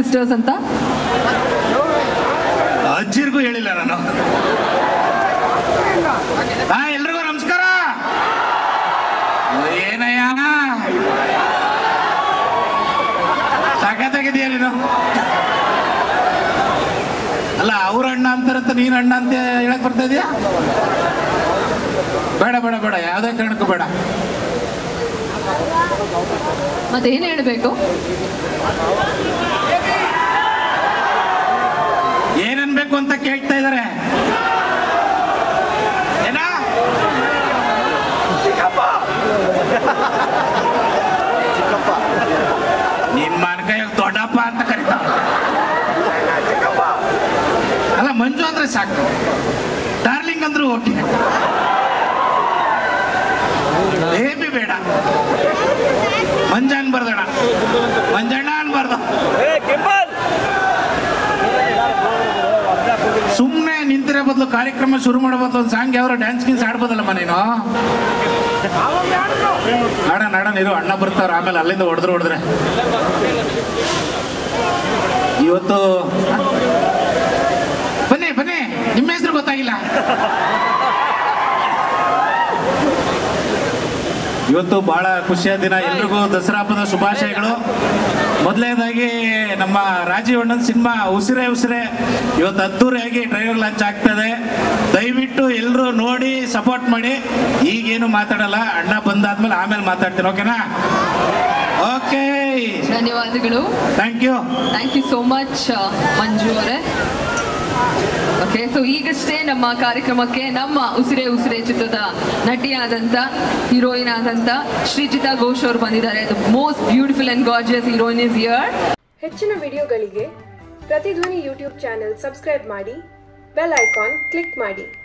sisters ಅಂತ ಅಜ್ಜಿರ್ಗೂ ಹೇಳಿಲ್ಲ ನಾನು ಹಾ ಎಲ್ರಿಗೂ ನಮಸ್ಕಾರ ಏನಯ್ಯ ಸಖತ್ತಾಗಿದೆಯಾ ನೀನು ಅಲ್ಲ ಅವ್ರ ಅಣ್ಣ ಅಂತಾರಂತ ನೀನ್ ಅಣ್ಣ ಅಂತ ಹೇಳಕ್ ಬರ್ತಾ ಇದೀಯಾ ಬೇಡ ಬೇಡ ಬೇಡ ಯಾವ್ದೇ ಕಾರಣಕ್ಕೂ ಬೇಡ ಮತ್ತೇನು ಹೇಳಬೇಕು ಏನನ್ಬೇಕು ಅಂತ ಕೇಳ್ತಾ ಇದಾರೆ ಏನಾ ನಿಮ್ಮ ಕೈಯಾಗ ದೊಡ್ಡಪ್ಪ ಅಂತ ಕರೀತಾವ ಅಲ್ಲ ಮಂಜು ಅಂದ್ರೆ ಸಾಕು ಡಾರ್ಲಿಂಗ್ ಅಂದ್ರೂ ಓಕೆ ಬೇಬಿ ಬೇಡ ಮಂಜ ಅನ್ಬಾರ್ದಣ ಮಂಜಣ್ಣ ಅನ್ಬಾರ್ದು ಸುಮ್ಮನೆ ನಿಂತಿರೋ ಬದಲು ಕಾರ್ಯಕ್ರಮ ಶುರು ಮಾಡೋ ಬದಲು ಒಂದು ಸಾಂಗ್ ಯಾವ್ರ ಡ್ಯಾನ್ಸ್ ಗಿನ್ಸ್ ಆಡ್ಬೋದಲ್ಲಮ್ಮ ನೀನು ಆಡೋಣ ಆಡೋಣ ಇರು ಅಣ್ಣ ಬರ್ತಾವ್ರ ಆಮೇಲೆ ಅಲ್ಲಿಂದ ಹೊಡೆದ್ರು ಹೊಡೆದ್ರೆ ಇವತ್ತು ಬನ್ನಿ ಬನ್ನಿ ನಿಮ್ಮ ಹೆಸರು ಗೊತ್ತಾಗಿಲ್ಲ ಇವತ್ತು ಬಹಳ ಖುಷಿಯ ದಿನ ಎಲ್ರಿಗೂ ದಸರಾ ಹಬ್ಬದ ಶುಭಾಶಯಗಳು ಮೊದಲನೇದಾಗಿ ನಮ್ಮ ರಾಜೀವ್ ಅಣ್ಣನ ಸಿನಿಮಾ ಉಸಿರೇ ಉಸಿರೇ ಇವತ್ತು ಅದ್ದೂರಿಯಾಗಿ ಟ್ರೈಲರ್ ಲಾಂಚ್ ಆಗ್ತದೆ ದಯವಿಟ್ಟು ಎಲ್ಲರೂ ನೋಡಿ ಸಪೋರ್ಟ್ ಮಾಡಿ ಈಗೇನು ಮಾತಾಡಲ್ಲ ಅಣ್ಣ ಬಂದಾದ್ಮೇಲೆ ಆಮೇಲೆ ಮಾತಾಡ್ತೀನಿ ಓಕೆನಾ ಓಕೆ ಧನ್ಯವಾದಗಳು thank you thank you so much Manju ಅವರೇ ಓಕೆ ಸೊ ಈಗಷ್ಟೇ ನಮ್ಮ ಕಾರ್ಯಕ್ರಮಕ್ಕೆ ನಮ್ಮ ಉಸಿರೇ ಉಸಿರೇ ಚಿತ್ರದ ನಟಿಯಾದಂಥ ಹೀರೋಯಿನ್ ಆದಂಥ ಶ್ರೀಜಿತಾ ಘೋಷ್ ಅವರು ಬಂದಿದ್ದಾರೆ the most beautiful and gorgeous heroine is here ಹೆಚ್ಚಿನ ವಿಡಿಯೋಗಳಿಗೆ ಪ್ರತಿಧ್ವನಿ ಯೂಟ್ಯೂಬ್ ಚಾನೆಲ್ ಸಬ್ಸ್ಕ್ರೈಬ್ ಮಾಡಿ ಬೆಲ್ ಐಕಾನ್ ಕ್ಲಿಕ್ ಮಾಡಿ